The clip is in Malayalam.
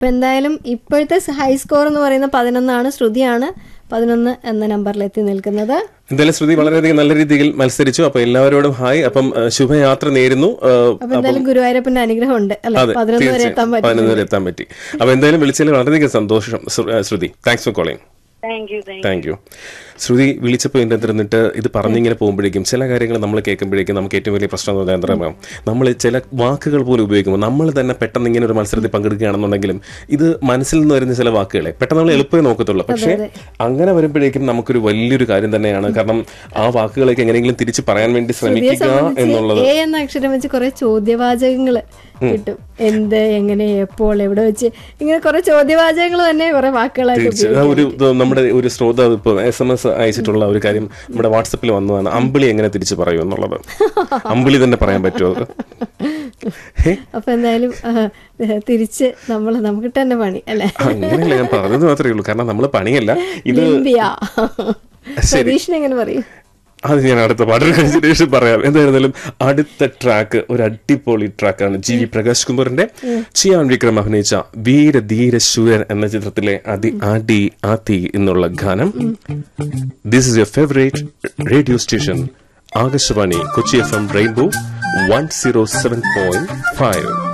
അപ്പൊ എന്തായാലും ഇപ്പോഴത്തെ ഹൈ സ്കോർ എന്ന് പറയുന്ന പതിനൊന്നാണ് ശ്രുതിയാണ് പതിനൊന്ന് എന്ന നമ്പറിൽ എത്തി നിൽക്കുന്നത് എന്തായാലും ശ്രുതി വളരെയധികം നല്ല രീതിയിൽ മത്സരിച്ചു അപ്പൊ എല്ലാവരോടും ഹായ് അപ്പം ആ, ശുഭയാത്ര നേരുന്നു ആ, അപ്പൊ എന്തായാലും ഗുരുവായൂരപ്പന്റെ അനുഗ്രഹം ഉണ്ട് അല്ലെ അതെ പതിനൊന്ന് വരെ എത്താൻ തീർച്ചയായും പറ്റും പതിനൊന്ന് വരെ എത്താൻ പറ്റി അപ്പൊ എന്തായാലും വിളിച്ചതിൽ വളരെയധികം സന്തോഷം ശ്രു- ആ, Shruti thanks for calling thank you thank thank you Shruti വിളിച്ചപ്പോൾ എൻ്റെ അടുത്തിരുന്നിട്ട് ഇത് പറഞ്ഞിങ്ങനെ പോകുമ്പോഴേക്കും ചില കാര്യങ്ങൾ നമ്മൾ കേൾക്കുമ്പോഴേക്കും നമുക്ക് ഏറ്റവും വലിയ പ്രശ്നം എന്ന് പറയുന്നത് എന്താ പറയുക നമ്മൾ ചില വാക്കുകൾ പോലും ഉപയോഗിക്കുമ്പോൾ നമ്മൾ തന്നെ പെട്ടെന്ന് ഇങ്ങനെ ഒരു മത്സരത്തിൽ പങ്കെടുക്കുകയാണെന്നുണ്ടെങ്കിലും ഇത് മനസ്സിൽ നിന്ന് വരുന്ന ചില വാക്കുകളെ പെട്ടെന്ന് നമ്മൾ എളുപ്പമേ നോക്കത്തുള്ളൂ പക്ഷേ അങ്ങനെ വരുമ്പോഴേക്കും നമുക്കൊരു വലിയൊരു കാര്യം തന്നെയാണ് കാരണം ആ വാക്കുകളൊക്കെ എങ്ങനെയെങ്കിലും തിരിച്ച് പറയാൻ വേണ്ടി ശ്രമിക്കുക എന്നുള്ളത് എ എന്ന അക്ഷരം വെച്ച് കുറെ ചോദ്യവാചകങ്ങള് കിട്ടും എന്ത് എങ്ങനെ എപ്പോൾ എവിടെ വെച്ച് ഇങ്ങനെ കുറെ ചോദ്യവാചകങ്ങൾ തന്നെ കുറെ വാക്കുകളായിട്ട് തീർച്ചയായും ആ ഒരു ഇത് നമ്മുടെ ഒരു ശ്രോതാവ് ഇപ്പോൾ എസ് എം എസ് അയച്ചിട്ടുള്ള ഒരു കാര്യം നമ്മുടെ വാട്സപ്പിൽ വന്നതാണ് അമ്പിളി എങ്ങനെ തിരിച്ചു പറയും എന്നുള്ളത് അമ്പിളി തന്നെ പറയാൻ പറ്റുമോ അത്? ഹേ, അപ്പൊ എന്തായാലും ആ, തിരിച്ച് നമ്മൾ നമുക്ക് തന്നെ പണി അല്ലെ അങ്ങനെയല്ല ഞാൻ പറഞ്ഞത് മാത്രമേ ഉള്ളൂ കാരണം നമ്മൾ പണിയല്ല ഇത് ലിംബിയ സതീഷിന് എങ്ങനെ പറയും അത് ഞാൻ അടുത്ത പാട്ടിന് കഴിഞ്ഞ ശേഷം പറയാം എന്തായിരുന്നാലും അടുത്ത ട്രാക്ക് ഒരു അടിപൊളി ട്രാക്കാണ് ജി വി പ്രകാശ് കുമാറിന്റെ ചിയാൻ വിക്രം അഭിനയിച്ച വീരധീര ശൂരൻ എന്ന ചിത്രത്തിലെ അതി ആടി ആത്തി എന്നുള്ള ഗാനം this is your favourite radio station Akashvani Kochi F M rainbow one zero seven point five